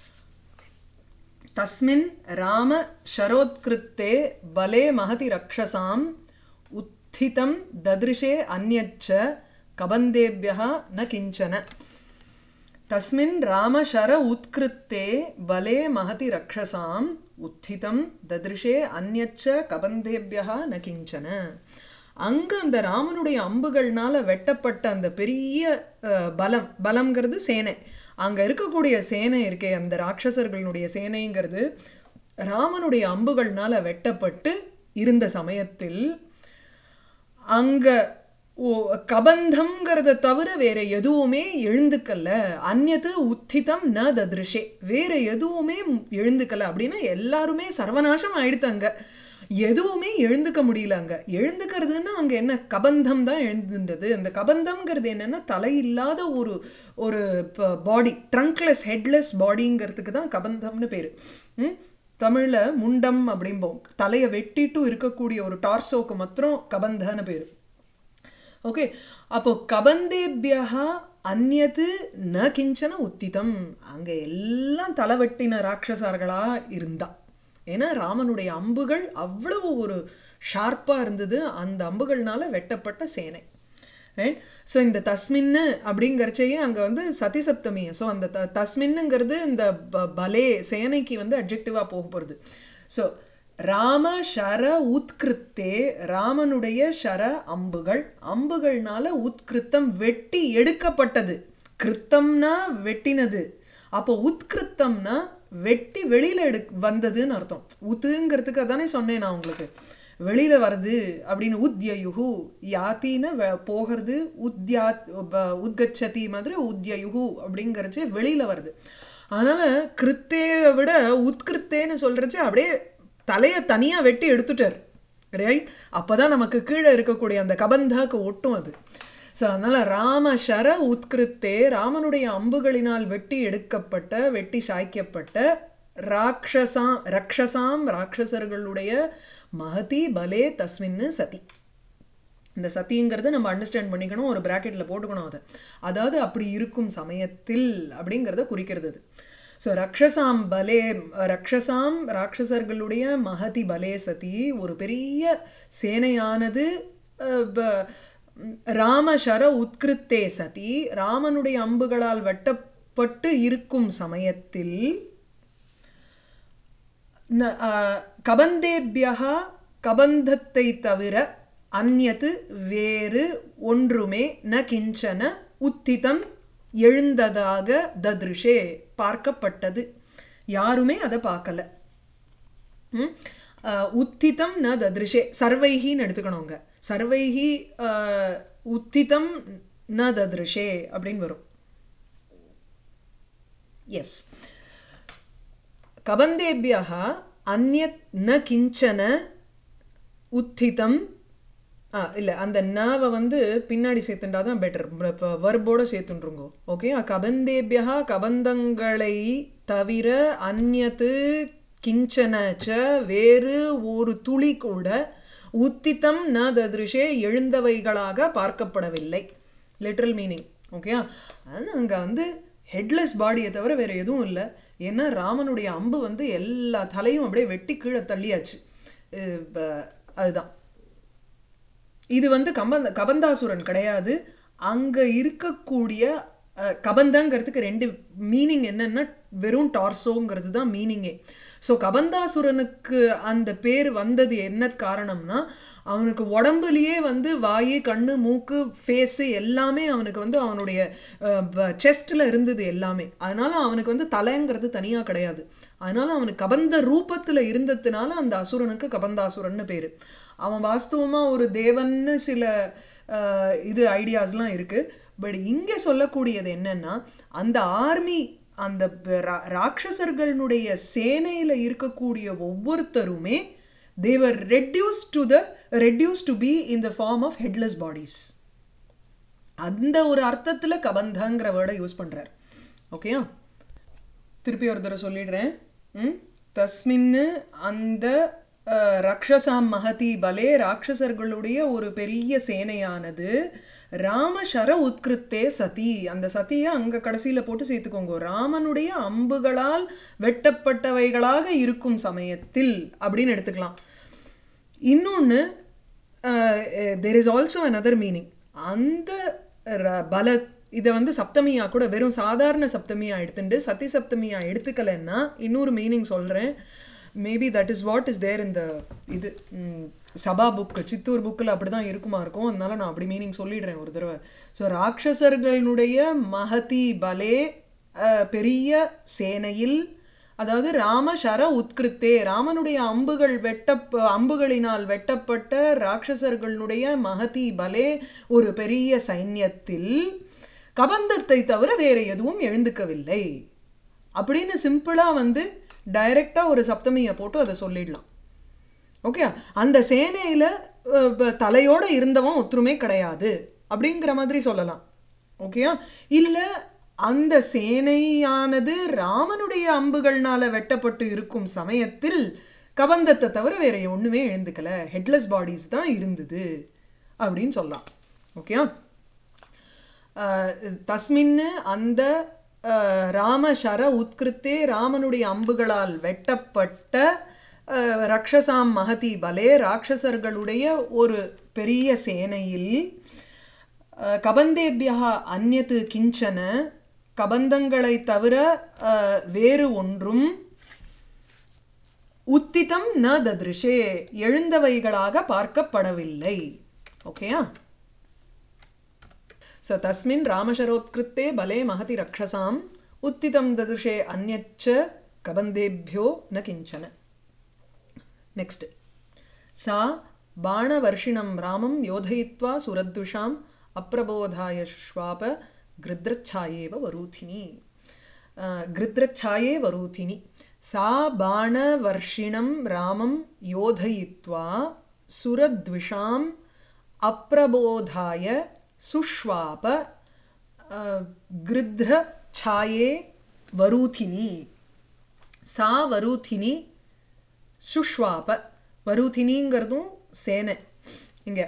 தஸ்மின் ராம ஷரோத்கிருத்தே பலே மகதி ரக்ஷசாம் உத்திதம் ததிருஷே அந்யச்ச கபந்தேபியா ந கிஞ்சன தஸ்மின் ராமशर உத்கிருத்தே பலே மகதி ரக்ஷசாம் உத்திதம் ததிருஷே அந்யச்ச கபந்தேபியா ந கிஞ்சன அங்க அந்த ராமனுடைய அம்புகள்னால வெட்டப்பட்ட அந்த பெரிய அஹ், பலம் பலம்ங்கிறது சேனை அங்க இருக்கக்கூடிய சேனை இருக்கே அந்த ராட்சசர்களுடைய சேனைங்கிறது ராமனுடைய அம்புகள்னால வெட்டப்பட்டு இருந்த சமயத்தில் அங்க ஓ கபந்தம்ங்கிறத தவிர வேற எதுவுமே எழுந்துக்கல அந்நது உத்திதம் ந ததிருஷே வேற எதுவுமே எழுந்துக்கல அப்படின்னா எல்லாருமே சர்வநாசம் ஆயிடுத்து அங்க எதுவுமே எழுந்துக்க முடியல அங்க எழுந்துக்கிறதுன்னா அங்க என்ன கபந்தம் தான் எழுந்துன்றது அந்த கபந்தம்ங்கிறது என்னன்னா தலையில்லாத ஒரு ஒரு பாடி ட்ரங்க்லெஸ் ஹெட்லெஸ் பாடிங்கிறதுக்கு தான் கபந்தம்னு பேரு ம்? தமிழ்ல முண்டம் அப்படிம்போம் தலையை வெட்டிட்டு இருக்கக்கூடிய ஒரு டார்சோக்கு மாத்திரம் கபந்தன்னு பேரு ஓகே அப்போ கபந்தேபியா அந்நது ந கிஞ்சன உத்திதம் அங்க எல்லாம் தலைவெட்டின ராட்சசார்களா இருந்தா ஏன்னா ராமனுடைய அம்புகள் அவ்வளவு ஒரு ஷார்ப்பா இருந்தது அந்த அம்புகள்னால வெட்டப்பட்ட சேனை ரைட் ஸோ இந்த தஸ்மின்னு அப்படிங்கிறச்சையே அங்கே வந்து சதி சப்தமி ஸோ அந்த த தஸ்மின்னுங்கிறது இந்த ப பலே சேனைக்கு வந்து அப்ஜெக்டிவாக போக போகிறது ஸோ ராம ஷர உத்கிருத்தே ராமனுடைய ஷர அம்புகள் அம்புகள்னால உத்கிருத்தம் வெட்டி எடுக்கப்பட்டது கிருத்தம்னா வெட்டினது அப்போ உத்கிருத்தம்னா வெட்டி வெளியில எடு வந்ததுன்னு அர்த்தம் உத்துங்கிறதுக்கு அதானே சொன்னேன் நான் உங்களுக்கு வெளியில வருது அப்படின்னு உத்யயுகு யாத்தின்னு வ- போகிறது உத்யா ப- உத்கச்சதி மாதிரி உத்யயுகு அப்படிங்கிறச்சு வெளியில வருது அதனால கிருத்தேவை விட உத்கிருத்தேன்னு சொல்றச்சு அப்படியே தலையை தனியா வெட்டி எடுத்துட்டார் ரைட் அப்பதான் நமக்கு கீழே இருக்கக்கூடிய அந்த கபந்தாக்கு ஒட்டும் அது ஸோ அதனால ராம ஷர உத்கிருத்தே ராமனுடைய அம்புகளினால் வெட்டி எடுக்கப்பட்ட வெட்டி சாய்க்கப்பட்ட ராட்சசாம் ரக்ஷசாம் ராட்சசர்களுடைய மகதி பலே தஸ்மின்னு சதி இந்த சதிங்கிறத நம்ம அண்டர்ஸ்டாண்ட் பண்ணிக்கணும் ஒரு பிராக்கெட்டில் போட்டுக்கணும் அதை அதாவது அப்படி இருக்கும் சமயத்தில் அப்படிங்கிறத குறிக்கிறது அது ஸோ ரக்ஷசாம் பலே ரக்ஷசாம் ராட்சசர்களுடைய மகதி பலே சதி ஒரு பெரிய சேனையானது அஹ், ப- ராமசர உத்கிருத்தே சதி ராமனுடைய அம்புகளால் வெட்டப்பட்டு இருக்கும் சமயத்தில் ந- ஆ, கபந்தேபியா கபந்தத்தை தவிர அந்நது வேறு ஒன்றுமே ந கிஞ்சன உத்திதம் எழுந்ததாக ததிருஷே பார்க்கப்பட்டது யாருமே அதை பார்க்கல ம்? அஹ், உத்திதம் ந ததிருஷே சர்வைஹின்னு எடுத்துக்கணுங்க சர்வைஹி அஹ், உத்திதம் ந ததிருஷே அப்படின்னு வரும் எஸ் கபந்தேபியः அந்யத் ந கிஞ்சன உத்திதம் ஆ இல்லை அந்த நாவை வந்து பின்னாடி சேர்த்துண்டா தான் பெட்டர் இப்போ வர்போட சேர்த்துன்றுங்கோ ஓகே கபந்தேபியா கபந்தங்களை தவிர அந்யத்து கிஞ்சன ச வேறு ஒரு துளி கூட உத்திதம் ந ததிருஷே எழுந்தவைகளாக பார்க்கப்படவில்லை லிட்ரல் மீனிங் ஓகே அது அங்கே வந்து ஹெட்லெஸ் பாடியை தவிர வேறு எதுவும் இல்லை ஏன்னா ராமனுடைய அம்பு வந்து எல்லா தலையும் அப்படியே வெட்டி கீழே தள்ளியாச்சு இது ப- அதுதான் இது வந்து கம்பந்த கபந்தாசுரன் கிடையாது அங்கே இருக்கக்கூடிய அஹ், கபந்தாங்கிறதுக்கு ரெண்டு மீனிங் என்னன்னா வெறும் டார்சோங்கிறது தான் மீனிங்கே ஸோ கபந்தாசுரனுக்கு அந்த பேர் வந்தது என்ன காரணம்னா அவனுக்கு உடம்புலயே வந்து வாய் கண்ணு மூக்கு ஃபேஸு எல்லாமே அவனுக்கு வந்து அவனுடைய செஸ்டில் இருந்தது எல்லாமே அதனால அவனுக்கு வந்து தலைங்கிறது தனியாக கிடையாது அதனால அவனுக்கு கபந்த ரூபத்தில் இருந்ததுனால அந்த அசுரனுக்கு கபந்தாசுரன்னு பேர் அவன் வாஸ்தவமாக ஒரு தேவன்னு சில அஹ், இது ஐடியாஸ்லாம் இருக்குது பட் இங்கே சொல்லக்கூடியது என்னன்னா அந்த ஆர்மி அந்த ரா- ராட்சசர்களுடைய சேனையில் இருக்கக்கூடிய ஒவ்வொருத்தருமே they were reduce to the reduce to be in the form of headless bodies அந்த ஒரு அர்த்தத்தில் கபந்தங்கிற வேர்டை யூஸ் பண்ணுறார் ஓகேயா திருப்பி ஒரு தடவை சொல்லிடுறேன் ம் தஸ்மின்னு அந்த அஹ், ரக்ஷசாம் மகதி பலே ராட்சசர்களுடைய ஒரு பெரிய சேனையானது ராமசர உத்கிருத்தே சதி அந்த சதியை அங்கே கடைசியில் போட்டு சேர்த்துக்கோங்க ராமனுடைய அம்புகளால் வெட்டப்பட்டவைகளாக இருக்கும் சமயத்தில் அப்படின்னு எடுத்துக்கலாம் இன்னொன்று there is also another meaning அந்த ர- பல இதை வந்து சப்தமியா கூட வெறும் சாதாரண சப்தமியா எடுத்துட்டு சதி சப்தமியா எடுத்துக்கலைன்னா இன்னொரு மீனிங் சொல்கிறேன் maybe that is what is there இந்த இது ம், சபா புக்கு சித்தூர் புக்கில் அப்படி தான் இருக்குமா இருக்கும் அதனால நான் அப்படி மீனிங் சொல்லிடுறேன் ஒரு தடவை ஸோ ராட்சசர்களுடைய மகதி பலே அஹ், பெரிய சேனையில் அதாவது ராம சர உத்கிருத்தே ராமனுடைய அம்புகள் வெட்ட அம்புகளினால் வெட்டப்பட்ட ராட்சசர்களுடைய மகதி பலே ஒரு பெரிய சைன்யத்தில் கபந்தத்தை தவிர வேற எதுவும் எழுந்துக்கவில்லை அப்படின்னு சிம்பிளா வந்து டைரக்டா ஒரு சப்தமியை போட்டு அதை சொல்லிடலாம் ஓகே அந்த சேனையில அஹ், ப- தலையோட இருந்தவன் ஒத்துருமே கிடையாது அப்படிங்கிற மாதிரி சொல்லலாம் ஓகேயா இல்ல அந்த சேனையானது ராமனுடைய அம்புகள்னால வெட்டப்பட்டு இருக்கும் சமயத்தில் கபந்தத்தை தவிர வேற ஒண்ணுமே எழுந்துக்கல ஹெட்லெஸ் பாடிஸ் தான் இருந்தது அப்படின்னு சொல்லலாம் ஓகேயா அஹ், தஸ்மின்னு அந்த அஹ், ராமசர உத்கிருத்தே ராமனுடைய அம்புகளால் வெட்டப்பட்ட அஹ், ரக்ஷசாம் மகதி பலே ராட்சசர்களுடைய ஒரு பெரிய சேனையில் அஹ், கபந்தேபியா அந்நது கிஞ்சன கபந்தங்களை தவிர அஹ், வேறு ஒன்றும் உத்திதம் ந ததிருஷே எழுந்தவைகளாக பார்க்கப்படவில்லை ஓகேயா स तस्मिन् रामशरोत्कृत्ते बले महति रक्षसाम् उत्थितं ददृशे अन्यच्च कबन्देभ्यो न किञ्चन नेक्स्ट् सा बाणवर्षिणं रामं योधयित्वा सुरद्विषाम् अप्रबोधाय श्वाप गृद्रच्छायेव वरूथिनी अ, गृद्रच्छाये वरूथिनी सा बाणवर्षिणं रामं योधयित्वा सुरद्विषाम् अप्रबोधाय सुष्वाप अ, गृध्रच्छाये वरूथिनी சா வரூதினி சுஷ்வாப வரூதினிங்கிறதும் சேனை இங்கே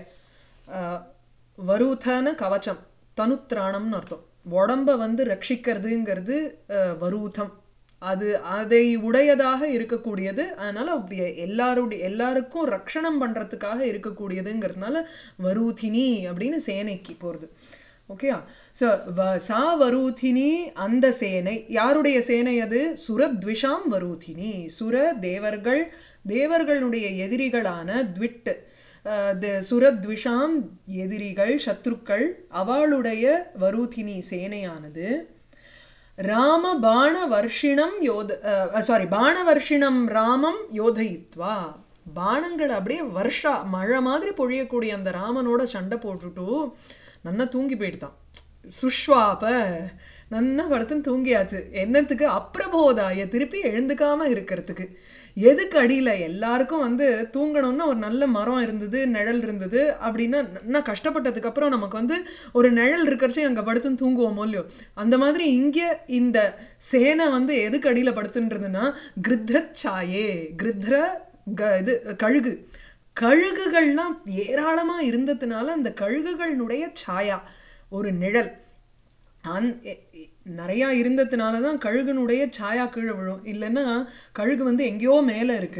வரூதன கவச்சம் தனுத்ராணம்னு அர்த்தம் உடம்ப வந்து ரட்சிக்கிறதுங்கிறது அஹ், வரூதம் அது அதை உடையதாக இருக்கக்கூடியது அதனால எ- எல்லாருடைய எல்லாருக்கும் ரக்ஷணம் பண்றதுக்காக இருக்கக்கூடியதுங்கிறதுனால வரூதினி அப்படின்னு சேனைக்கு போகிறது ஓகேயா ஸோ சா வரூதினி அந்த சேனை யாருடைய சேனை அது சுரத்விஷாம் வரூதினி சுர தேவர்கள் தேவர்களுடைய எதிரிகளான த்விட் அஹ், த- சுரத்விஷாம் எதிரிகள் சத்ருக்கள் அவளுடைய வரூதினி சேனையானது ராம பாண வர்ஷிணம் யோத சாரி பாண வர்ஷிணம் ராமம் யோதயித்வா பாணங்கள் அப்படியே வருஷா மழை மாதிரி பொழியக்கூடிய அந்த ராமனோட சண்டை போட்டுட்டு நன்னா தூங்கி போயிட்டான் சுஷ்வாப நன்னா படுத்துன்னு தூங்கியாச்சு என்னத்துக்கு அப்பிரபோதாய திருப்பி எழுந்துக்காம இருக்கிறதுக்கு எதுக்கு அடியில் எல்லாருக்கும் வந்து தூங்கணும்னா ஒரு நல்ல மரம் இருந்தது நிழல் இருந்தது அப்படின்னா நல்லா கஷ்டப்பட்டதுக்கு அப்புறம் நமக்கு வந்து ஒரு நிழல் இருக்கிறச்சே அங்கே படுத்துன்னு தூங்குவோமோ இல்லையோ அந்த மாதிரி இங்கே இந்த சேனை வந்து எதுக்கு அடியில் படுத்துன்றதுன்னா கிருத்ரச்சாயே கிருத்ர க இது கழுகு கழுகுகள்லாம் ஏராளமாக இருந்ததுனால அந்த கழுகுகளினுடைய சாயா ஒரு நிழல் அந் எ- எ- நிறையா இருந்ததுனால தான் கழுகுனுடைய சாயா கீழே விழும் இல்லைன்னா கழுகு வந்து எங்கேயோ மேலே இருக்குது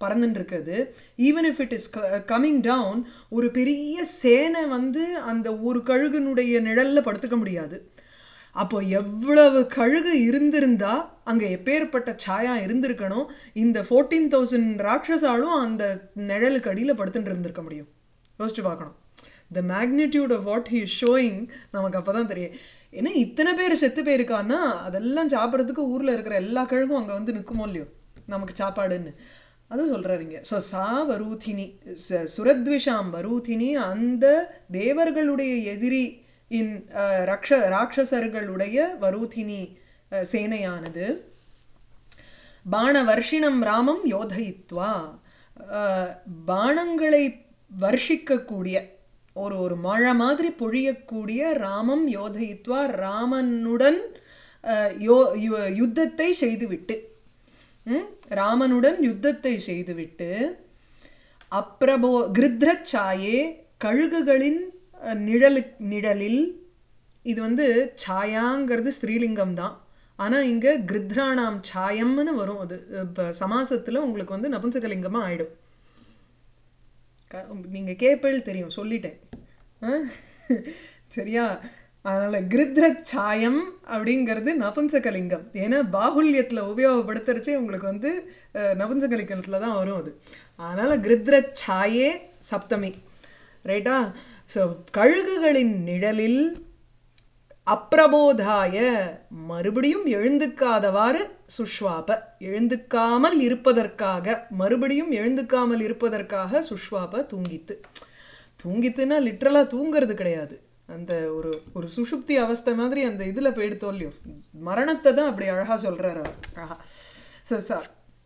பறந்துட்டு இருக்குது even if it is coming down ஒரு பெரிய சேனை வந்து அந்த ஒரு கழுகுனுடைய நிழல்ல படுத்துக்க முடியாது அப்போ எவ்வளவு கழுகு இருந்திருந்தா அங்கே எப்பேற்பட்ட சாயா இருந்திருக்கணும் இந்த ஃபோர்டீன் தௌசண்ட் ராட்சசாலும் அந்த நிழலுக்கு அடியில் படுத்துட்டு இருந்திருக்க முடியும் யோசிச்சு பார்க்கணும் the magnitude of what he showing நமக்கு அப்போ தான் தெரியும் ஏன்னா இத்தனை பேர் செத்து போயிருக்கான்னா அதெல்லாம் சாப்பிட்றதுக்கு ஊரில் இருக்கிற எல்லா கழுகும் அங்கே வந்து நிற்குமோ இல்லையோ நமக்கு சாப்பாடுன்னு அது சொல்கிறாருங்க ஸோ சா வரூதினி ச- சுரத்விஷாம் வரூதினி அந்த தேவர்களுடைய எதிரி இன் அஹ், ரக்ஷ ராட்சசர்களுடைய வரூதினி அஹ், சேனையானது பாணவர்ஷிணம் ராமம் யோதயித்வா அஹ், பாணங்களை வர்ஷிக்கக்கூடிய ஒரு ஒரு மழை மாதிரி பொழியக்கூடிய ராமம் யோதயித்வா ராமனுடன் அஹ், யோ யு- யுத்தத்தை செய்துவிட்டு ம்? ராமனுடன் யுத்தத்தை செய்துவிட்டு அப்பிரபோ கிருத்ரச்சாயே கழுகுகளின் அஹ், நிழலு நிழலில் இது வந்து சாயாங்கிறது ஸ்திரீலிங்கம் தான் ஆனால் இங்கே கிருத்ராணாம் சாயம்னு வரும் அது இப்போ சமாசத்தில் உங்களுக்கு வந்து நபும்சகலிங்கமாக ஆயிடும் க- நீங்க கேப்பேள் தெரியும் சொல்லிட்டேன் ஆ? சரியா அதனால கிருத்ரத் சாயம் அப்படிங்கிறது நபும்சகலிங்கம் ஏன்னா பாகுல்யத்தில் உபயோகப்படுத்துறச்சே உங்களுக்கு வந்து அஹ், நபும்சகலிங்கத்தில் தான் வரும் அது அதனால கிருத்ரத் சாயே சப்தமி ரைட்டா ஸோ கழுகுகளின் நிழலில் அப்பிரபோதாய மறுபடியும் எழுந்துக்காதவாறு சுஷ்வாப எழுந்துக்காமல் இருப்பதற்காக மறுபடியும் எழுந்துக்காமல் இருப்பதற்காக சுஷ்வாப தூங்கித்து தூங்கித்துன்னா லிட்ரலாக தூங்கிறது கிடையாது அந்த ஒரு ஒரு சுஷுப்தி அவஸ்தை மாதிரி அந்த இதில் போயிடுத்தோ இல்லையோ மரணத்தை தான் அப்படி அழகாக சொல்கிறார் அவர் ஸோ சார்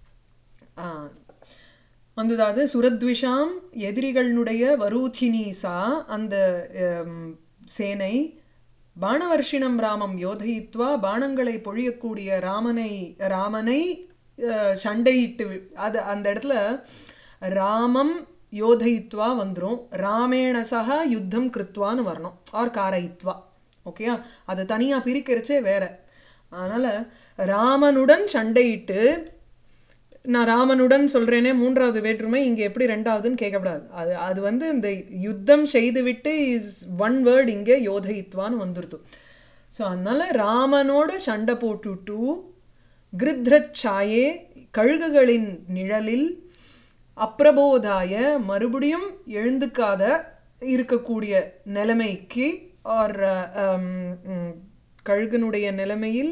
வந்ததாவது சுரத்விஷாம் எதிரிகளுடைய வரூதினி சா அந்த ஹம், சேனை பாணவர்ஷிணம் ராமம் யோதயித்வா பாணங்களை பொழியக்கூடிய ராமனை ராமனை அஹ், சண்டையிட்டு வி- அது அந்த இடத்துல ராமம் யோதயித்வா வந்துரும் ராமேண சக யுத்தம் கிருத்வான்னு வரணும் ஆர் காரயித்வா ஓகேயா அது தனியாக பிரிக்கிறச்சே வேற அதனால் ராமனுடன் சண்டையிட்டு நான் ராமனுடன் சொல்கிறேனே மூன்றாவது வேற்றுமை இங்கே எப்படி ரெண்டாவதுன்னு கேட்கக்கூடாது அது அது வந்து இந்த யுத்தம் செய்துவிட்டு இஸ் ஒன் வேர்ட் இங்கே யோதயித்வான்னு வந்துருது ஸோ அதனால் ராமனோட சண்டை போட்டுட்டு கிருத்ரச்சாயே கழுகுகளின் நிழலில் அப்பிரபோதாய மறுபடியும் எழுந்துக்காத இருக்கக்கூடிய நிலைமைக்கு ஆர் கழுகனுடைய நிலைமையில்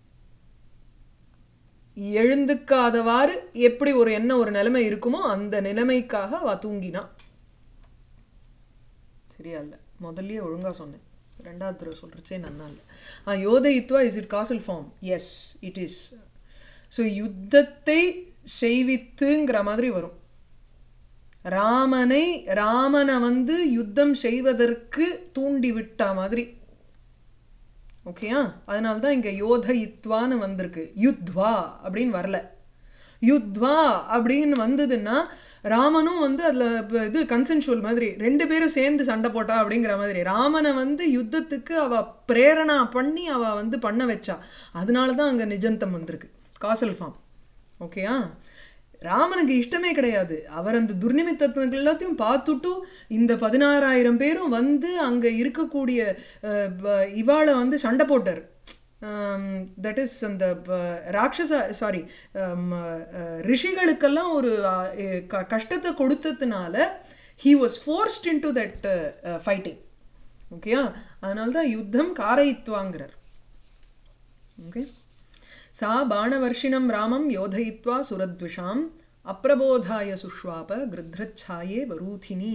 எழுந்துக்காதவாறு எப்படி ஒரு என்ன ஒரு நிலைமை இருக்குமோ அந்த நிலைமைக்காக அவ தூங்கினா சரியா இல்லை முதல்லயே ஒழுங்கா சொன்னேன் ரெண்டாவது தடவை சொல்கிறச்சே நன்னா இல்லை ஆ யோதயித்வா is it causal form as it is so யுத்தத்தை செய்வித்துங்கிற மாதிரி வரும் ராமனை ராமனை வந்து யுத்தம் செய்வதற்கு தூண்டி விட்ட மாதிரி ஓகேயா அதனால தான் இங்கே யோதயித்வான்னு வந்திருக்கு யுத்வா அப்படின்னு வரல யுத்வா அப்படின்னு வந்ததுன்னா ராமனும் வந்து அதில் இது கன்சென்சுவல் மாதிரி ரெண்டு பேரும் சேர்ந்து சண்டை போட்டா அப்படிங்கிற மாதிரி ராமனை வந்து யுத்தத்துக்கு அவ பிரேரணா பண்ணி அவ வந்து பண்ண வச்சா அதனால தான் அங்கே நிஜந்தம் வந்திருக்கு காசல் ஃபார்ம் ஓகேயா ராமனுக்கு இஷ்டமே கிடையாது அவர் அந்த துர்நிமித்தத்துக்கு எல்லாத்தையும் பார்த்துட்டு இந்த பதினாறாயிரம் பேரும் வந்து அங்கே இருக்கக்கூடிய அஹ், ப- இவாளை வந்து சண்டை போட்டார் தட் இஸ் அந்த ப- ராட்சச சாரி ரிஷிகளுக்கெல்லாம் ஒரு அஹ், எ- க- கஷ்டத்தை கொடுத்ததுனால he was forced in to that fighting ஓகேயா அதனால தான் யுத்தம் காரயித்வாங்கிறார் ஓகே सा बाणवर्षिणं रामं योधयित्वा सुरद्विषाम् अप्रबोधाय सुष्वाप गृध्रच्छाये वरूथिनी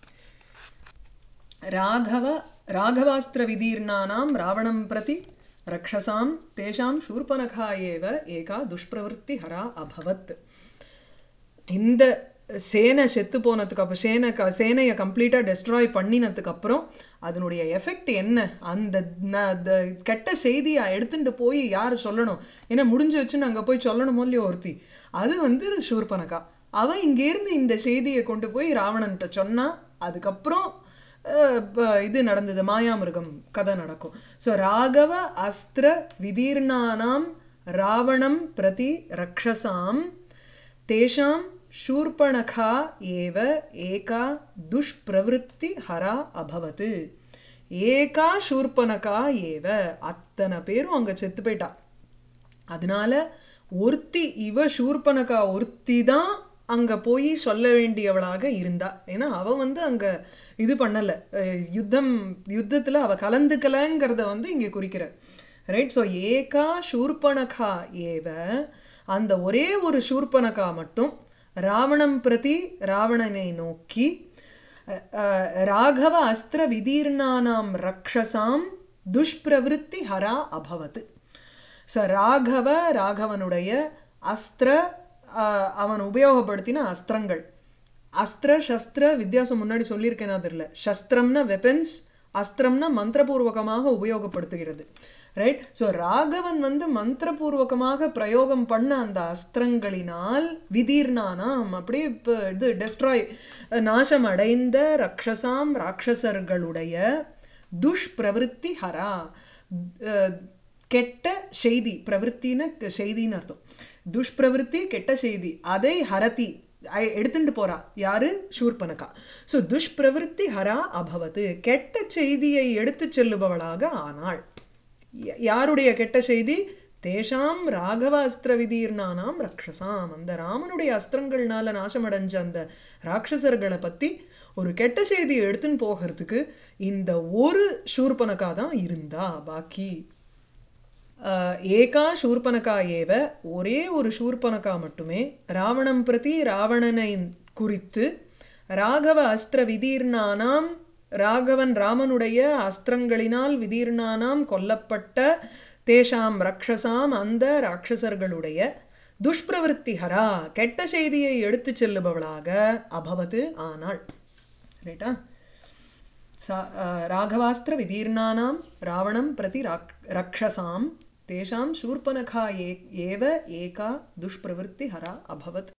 राघव राघवास्त्रविदीर्णानां रावणं प्रति रक्षसां तेषां शूर्पणखा एव एका दुष्प्रवृत्तिहरा अभवत् இந்த சேனை செத்து போனதுக்கு அப்புறம் சேனை க சேனையை கம்ப்ளீட்டாக டெஸ்ட்ராய் பண்ணினதுக்கு அப்புறம் அதனுடைய எஃபெக்ட் என்ன அந்த ந- the கெட்ட செய்தியை எடுத்துட்டு போய் யார் சொல்லணும் ஏன்னா முடிஞ்சு வச்சுன்னு அங்கே போய் சொல்லணுமோ இல்லையோ ஒருத்தி அது வந்து ஷூர்பனகா அவன் இங்கேருந்து இந்த செய்தியை கொண்டு போய் ராவணன்ட்ட சொன்னா அதுக்கப்புறம் அஹ், ப- இது நடந்தது மாயாமிருகம் கதை நடக்கும் ஸோ ராகவ அஸ்திர விதீர்ணானாம் ராவணம் பிரதி ரக்ஷசாம் தேஷாம் शूर्पणखा एव एका दुष्प्रवृत्ति हरा अभवत् ஏகா ஷூர்பனகா ஏவ அத்தனை பேரும் அங்கே செத்து போயிட்டா அதனால ஒருத்தி இவ ஷூர்பனகா ஒருத்தி தான் அங்கே போய் சொல்ல வேண்டியவளாக இருந்தா ஏன்னா அவள் வந்து அங்கே இது பண்ணலை யுத்தம் யுத்தத்தில் அவள் கலந்துக்கலைங்கிறத வந்து இங்கே குறிக்கிற ரைட் ஸோ ஏகா ஷூர்பனகா ஏவ அந்த ஒரே ஒரு ஷூர்பனகா மட்டும் ராவணம் பிரதி ராவணனை நோக்கி ராகவ அஸ்திர விதீர்ணானாம் ரக்ஷசாம் துஷ்பிரவருத்தி ஹரா அபவத் ஸோ ராகவ ராகவனுடைய அஸ்திர அவன் உபயோகப்படுத்தின அஸ்திரங்கள் அஸ்திர சஸ்திர வித்தியாசம் முன்னாடி சொல்லியிருக்கேனா தெரியல சஸ்திரம்னா வெப்பன்ஸ் அஸ்திரம்னா மந்திரபூர்வகமாக உபயோகப்படுத்துகிறது ரைட் ஸோ ராகவன் வந்து மந்திரபூர்வகமாக பிரயோகம் பண்ண அந்த அஸ்திரங்களினால் விதீர்ணானாம் அப்படியே இப்போ இது டெஸ்ட்ராய் நாசம் அடைந்த ரக்ஷசாம் ராட்சசர்களுடைய துஷ்பிரவருத்தி ஹரா கெட்ட செய்தி பிரவருத்தின்னு செய்தின்னு அர்த்தம் துஷ்பிரவருத்தி கெட்ட செய்தி அதை ஹரதி எடுத்துட்டு போறா யாரு ஷூர்பனகா ஸோ துஷ்பிரவருத்தி ஹரா அபவத்து கெட்ட செய்தியை எடுத்து செல்லுபவளாக ஆனாள் யாருடைய கெட்ட செய்தி தேஷாம் ராகவ அஸ்திர விதீர்ணானாம் ரக்ஷசாம் அந்த ராமனுடைய அஸ்திரங்கள்னால நாசமடைஞ்ச அந்த ராட்சசர்களை பற்றி ஒரு கெட்ட செய்தியை எடுத்துன்னு போகிறதுக்கு இந்த ஒரு ஷூர்பனக்கா தான் இருந்தா பாக்கி ஏகா ஷூர்பனக்கா ஏவ ஒரே ஒரு ஷூர்பனக்கா மட்டுமே ராவணம் பிரதி ராவணனை குறித்து ராகவ அஸ்திர விதீர்ணானாம் ராகவன் ராமனுடைய அஸ்திரங்களினால் விதீர்ணானாம் கொல்லப்பட்ட தேஷாம் ரக்ஷசாம் அந்த ராட்சசர்களுடைய துஷ்பிரவருத்தி ஹரா கெட்ட செய்தியை எடுத்து செல்லுபவளாக அபவது ஆனாள் ரைட்டா சா ராகவாஸ்திர விதீர்ணானாம் ராவணம் பிரதி ரக்ஷசாம் தேஷாம் शूर्पनखा ஏவ ஏகா துஷ்பிரவருத்தி ஹரா அபவத்